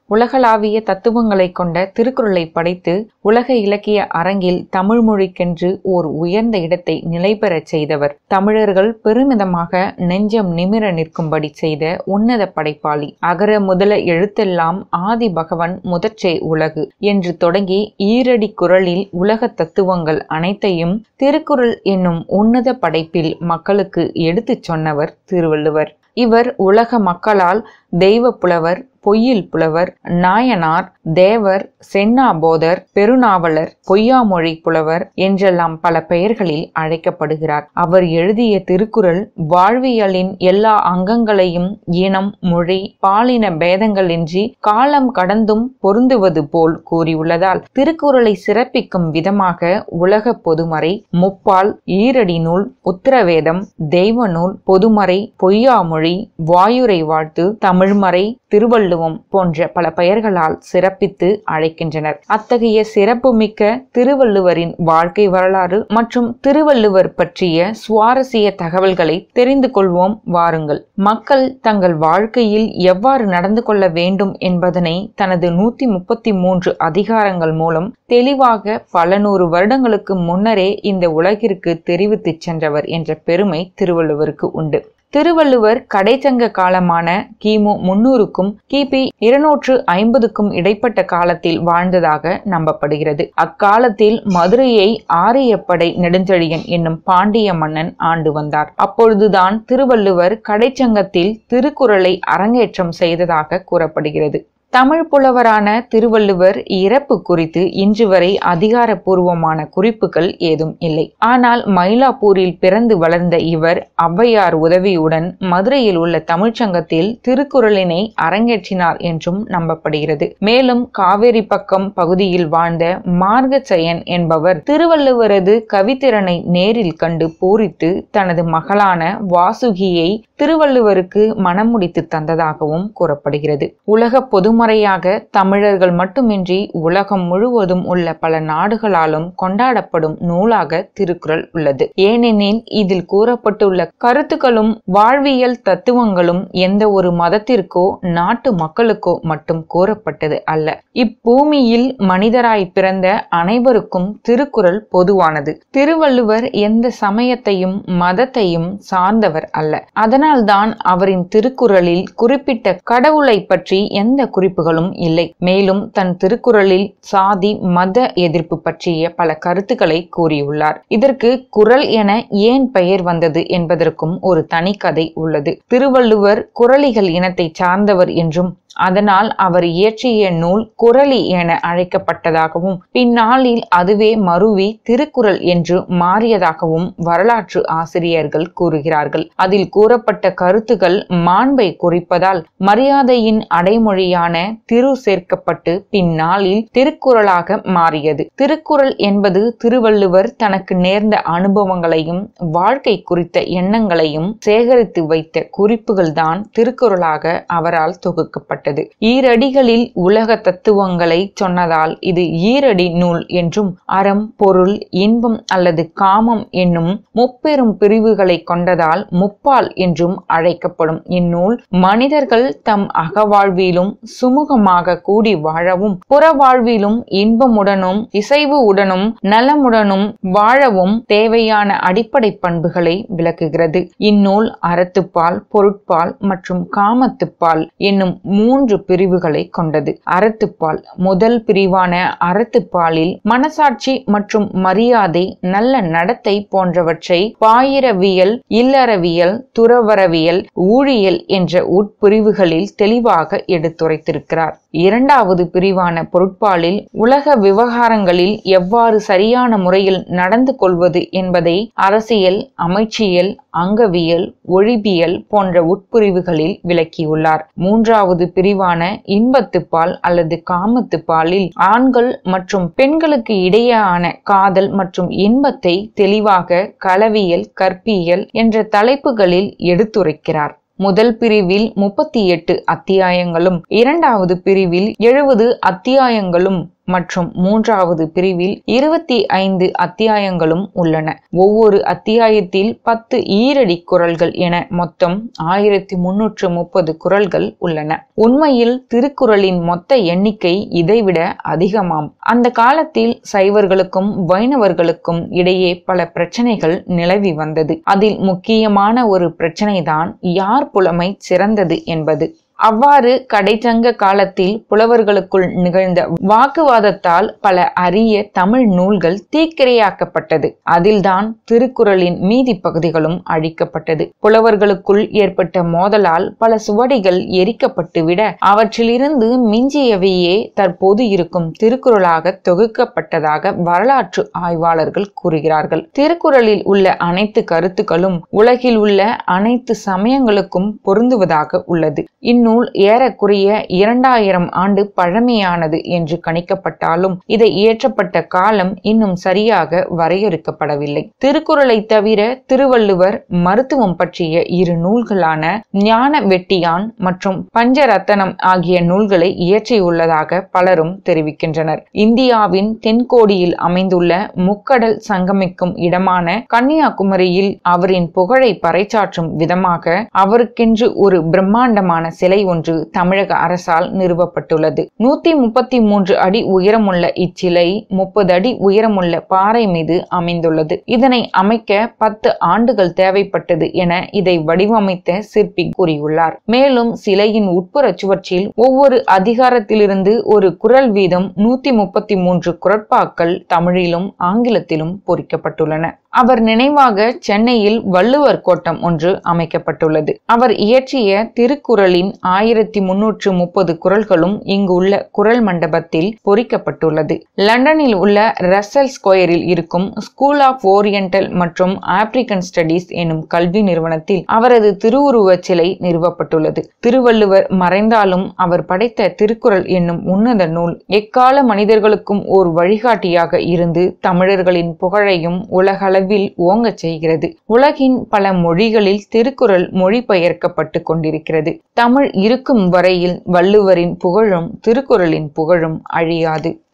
உலகளாவிய தத்துவங்களை கொண்ட திருக்குறளை படைத்து உலக இலக்கிய அரங்கில் தமிழ் மொழிக்கென்று ஓர் உயர்ந்த இடத்தை நிலை பெறச் செய்தவர் தமிழர்கள் பெருமிதமாக நெஞ்சம் நிமிர நிற்கும்படி செய்த உன்னத படைப்பாளி அகர முதல எழுத்தெல்லாம் ஆதி பகவன் முதற்றே உலகு என்று தொடங்கி ஈரடி குரலில் உலக தத்துவங்கள் அனைத்தையும் திருக்குறள் என்னும் உன்னத படைப்பில் மக்களுக்கு எடுத்துச் சொன்னவர் திருவள்ளுவர் இவர் உலக மக்களால் தெய்வ புலவர் பொய்யில் புலவர் நாயனார் தேவர் சென்னாபோதர் பெருநாவலர் பொய்யாமொழி புலவர் என்றெல்லாம் பல பெயர்களில் அழைக்கப்படுகிறார் அவர் எழுதிய திருக்குறள் வாழ்வியலின் எல்லா அங்கங்களையும் இனம் மொழி பாலின பேதங்களின்றி காலம் கடந்தும் பொருந்துவது போல் கூறியுள்ளதால் திருக்குறளை சிறப்பிக்கும் விதமாக உலக பொதுமறை முப்பால் ஈரடி நூல் உத்தரவேதம் தெய்வ நூல் பொதுமறை பொய்யாமொழி வாயுரை வாழ்த்து தமிழ்மறை திருவள்ளுவம் போன்ற பல பெயர்களால் சிறப்பித்து அழைக்கின்றனர் அத்தகைய சிறப்புமிக்க திருவள்ளுவரின் வாழ்க்கை வரலாறு மற்றும் திருவள்ளுவர் பற்றிய சுவாரஸ்ய தகவல்களை தெரிந்து கொள்வோம் வாருங்கள் மக்கள் தங்கள் வாழ்க்கையில் எவ்வாறு நடந்து கொள்ள வேண்டும் என்பதனை தனது நூத்தி முப்பத்தி மூன்று அதிகாரங்கள் மூலம் தெளிவாக பல நூறு வருடங்களுக்கு முன்னரே இந்த உலகிற்கு தெரிவித்துச் சென்றவர் என்ற பெருமை திருவள்ளுவருக்கு உண்டு திருவள்ளுவர் கடைச்சங்க காலமான கிமு முன்னூறுக்கும் கிபி இருநூற்று ஐம்பதுக்கும் இடைப்பட்ட காலத்தில் வாழ்ந்ததாக நம்பப்படுகிறது அக்காலத்தில் மதுரையை ஆரியப்படை நெடுஞ்செழியன் என்னும் பாண்டிய மன்னன் ஆண்டு வந்தார் அப்பொழுதுதான் திருவள்ளுவர் கடைச்சங்கத்தில் திருக்குறளை அரங்கேற்றம் செய்ததாக கூறப்படுகிறது தமிழ் புலவரான திருவள்ளுவர் இறப்பு குறித்து இன்று வரை அதிகாரப்பூர்வமான குறிப்புகள் ஏதும் இல்லை ஆனால் மயிலாப்பூரில் பிறந்து வளர்ந்த இவர் ஔவையார் உதவியுடன் மதுரையில் உள்ள தமிழ்ச்சங்கத்தில் திருக்குறளினை அரங்கேற்றினார் என்றும் நம்பப்படுகிறது மேலும் காவேரி பக்கம் பகுதியில் வாழ்ந்த மார்கச்சயன் என்பவர் திருவள்ளுவரது கவித்திறனை நேரில் கண்டு பூரித்து தனது மகளான வாசுகியை திருவள்ளுவருக்கு மனம் முடித்து தந்ததாகவும் கூறப்படுகிறது உலக பொதுமறையாக தமிழர்கள் மட்டுமின்றி உலகம் முழுவதும் உள்ள பல நாடுகளாலும் கொண்டாடப்படும் நூலாக திருக்குறள் உள்ளது ஏனெனில் இதில் கூறப்பட்டுள்ள கருத்துக்களும் வாழ்வியல் தத்துவங்களும் எந்த ஒரு மதத்திற்கோ நாட்டு மக்களுக்கோ மட்டும் கூறப்பட்டது அல்ல இப்பூமியில் மனிதராய் பிறந்த அனைவருக்கும் திருக்குறள் பொதுவானது திருவள்ளுவர் எந்த சமயத்தையும் மதத்தையும் சார்ந்தவர் அல்ல அதனால்தான் அவரின் திருக்குறளில் குறிப்பிட்ட கடவுளை பற்றி எந்த குறிப்புகளும் இல்லை மேலும் தன் திருக்குறளில் சாதி மத எதிர்ப்பு பற்றிய பல கருத்துக்களை கூறியுள்ளார் இதற்கு குறள் என ஏன் பெயர் வந்தது என்பதற்கும் ஒரு தனி கதை உள்ளது திருவள்ளுவர் குறளிகள் இனத்தை சார்ந்தவர் என்றும் அதனால் அவர் இயற்றிய நூல் குறளி என அழைக்கப்பட்டதாகவும் பின்னாளில் அதுவே மருவி திருக்குறள் என்று மாறியதாகவும் வரலாற்று ஆசிரியர்கள் கூறுகிறார்கள் அதில் கூறப்பட்ட கருத்துகள் மாண்பை குறிப்பதால் மரியாதையின் அடைமொழியான திரு சேர்க்கப்பட்டு பின்னாளில் திருக்குறளாக மாறியது திருக்குறள் என்பது திருவள்ளுவர் தனக்கு நேர்ந்த அனுபவங்களையும் வாழ்க்கை குறித்த எண்ணங்களையும் சேகரித்து வைத்த குறிப்புகள் தான் திருக்குறளாக அவரால் தொகுக்கப்பட்டது ஏற்பட்டது ஈரடிகளில் உலக தத்துவங்களை சொன்னதால் இது ஈரடி நூல் என்றும் அறம் பொருள் இன்பம் அல்லது காமம் என்னும் முப்பெரும் பிரிவுகளை கொண்டதால் முப்பால் என்றும் அழைக்கப்படும் இந்நூல் மனிதர்கள் தம் அகவாழ்விலும் சுமூகமாக கூடி வாழவும் புறவாழ்விலும் இன்பமுடனும் இசைவு உடனும் நலமுடனும் வாழவும் தேவையான அடிப்படை பண்புகளை விளக்குகிறது இந்நூல் அறத்துப்பால் பொருட்பால் மற்றும் காமத்துப்பால் என்னும் மூன்று பிரிவுகளை கொண்டது அறத்துப்பால் முதல் பிரிவான அறத்துப்பாலில் மனசாட்சி மற்றும் மரியாதை நல்ல நடத்தை போன்றவற்றை பாயிரவியல் இல்லறவியல் துறவரவியல் ஊழியல் என்ற உட்பிரிவுகளில் தெளிவாக எடுத்துரைத்திருக்கிறார் இரண்டாவது பிரிவான பொருட்பாலில் உலக விவகாரங்களில் எவ்வாறு சரியான முறையில் நடந்து கொள்வது என்பதை அரசியல் அமைச்சியல் அங்கவியல் ஒழிபியல் போன்ற உட்பிரிவுகளில் விளக்கியுள்ளார் மூன்றாவது பிரிவான இன்பத்துப்பால் அல்லது காமத்துப்பாலில் ஆண்கள் மற்றும் பெண்களுக்கு இடையேயான காதல் மற்றும் இன்பத்தை தெளிவாக களவியல் கற்பியல் என்ற தலைப்புகளில் எடுத்துரைக்கிறார் முதல் பிரிவில் முப்பத்தி எட்டு அத்தியாயங்களும் இரண்டாவது பிரிவில் எழுபது அத்தியாயங்களும் மற்றும் மூன்றாவது பிரிவில் இருபத்தி ஐந்து அத்தியாயங்களும் உள்ளன ஒவ்வொரு அத்தியாயத்தில் பத்து ஈரடி குரல்கள் என மொத்தம் ஆயிரத்தி முன்னூற்று முப்பது குரல்கள் உள்ளன உண்மையில் திருக்குறளின் மொத்த எண்ணிக்கை இதைவிட அதிகமாம் அந்த காலத்தில் சைவர்களுக்கும் வைணவர்களுக்கும் இடையே பல பிரச்சனைகள் நிலவி வந்தது அதில் முக்கியமான ஒரு பிரச்சனைதான் யார் புலமை சிறந்தது என்பது அவ்வாறு கடைச்சங்க காலத்தில் புலவர்களுக்குள் நிகழ்ந்த வாக்குவாதத்தால் பல அரிய தமிழ் நூல்கள் தீக்கிரையாக்கப்பட்டது அதில்தான் திருக்குறளின் மீதி பகுதிகளும் அழிக்கப்பட்டது புலவர்களுக்குள் ஏற்பட்ட மோதலால் பல சுவடிகள் எரிக்கப்பட்டு விட அவற்றிலிருந்து மிஞ்சியவையே தற்போது இருக்கும் திருக்குறளாக தொகுக்கப்பட்டதாக வரலாற்று ஆய்வாளர்கள் கூறுகிறார்கள் திருக்குறளில் உள்ள அனைத்து கருத்துக்களும் உலகில் உள்ள அனைத்து சமயங்களுக்கும் பொருந்துவதாக உள்ளது இந்நூல் ஏறக்குறைய இரண்டாயிரம் ஆண்டு பழமையானது என்று கணிக்கப்பட்டாலும் இதை இயற்றப்பட்ட காலம் இன்னும் சரியாக வரையறுக்கப்படவில்லை திருக்குறளை தவிர திருவள்ளுவர் மருத்துவம் பற்றிய இரு நூல்களான ஞான வெட்டியான் மற்றும் பஞ்சரத்தனம் ஆகிய நூல்களை இயற்றியுள்ளதாக பலரும் தெரிவிக்கின்றனர் இந்தியாவின் தென்கோடியில் அமைந்துள்ள முக்கடல் சங்கமிக்கும் இடமான கன்னியாகுமரியில் அவரின் புகழை பறைசாற்றும் விதமாக அவருக்கென்று ஒரு பிரம்மாண்டமான சிலை ஒன்று தமிழக அரசால் நிறுவப்பட்டுள்ளது நூத்தி முப்பத்தி மூன்று அடி உயரமுள்ள இச்சிலை முப்பது அடி உயரமுள்ள பாறை மீது அமைந்துள்ளது இதனை அமைக்க பத்து ஆண்டுகள் தேவைப்பட்டது என இதை வடிவமைத்த சிற்பி கூறியுள்ளார் மேலும் சிலையின் உட்புற சுவற்றில் ஒவ்வொரு அதிகாரத்திலிருந்து ஒரு குரல் வீதம் நூத்தி முப்பத்தி மூன்று குரட்பாக்கள் தமிழிலும் ஆங்கிலத்திலும் பொறிக்கப்பட்டுள்ளன அவர் நினைவாக சென்னையில் வள்ளுவர் கோட்டம் ஒன்று அமைக்கப்பட்டுள்ளது அவர் இயற்றிய திருக்குறளின் ஆயிரத்தி முன்னூற்று முப்பது குரல்களும் இங்கு உள்ள குரல் மண்டபத்தில் பொறிக்கப்பட்டுள்ளது லண்டனில் உள்ள ரசல் ஸ்கொயரில் இருக்கும் ஸ்கூல் ஆஃப் ஓரியண்டல் மற்றும் ஆப்பிரிக்கன் ஸ்டடீஸ் எனும் கல்வி நிறுவனத்தில் அவரது திருவுருவச் சிலை நிறுவப்பட்டுள்ளது திருவள்ளுவர் மறைந்தாலும் அவர் படைத்த திருக்குறள் என்னும் உன்னத நூல் எக்கால மனிதர்களுக்கும் ஓர் வழிகாட்டியாக இருந்து தமிழர்களின் புகழையும் உலகளவில் ஓங்கச் செய்கிறது உலகின் பல மொழிகளில் திருக்குறள் மொழிபெயர்க்கப்பட்டு கொண்டிருக்கிறது தமிழ் இருக்கும் வரையில் வள்ளுவரின் புகழும் திருக்குறளின் புகழும் அழியாது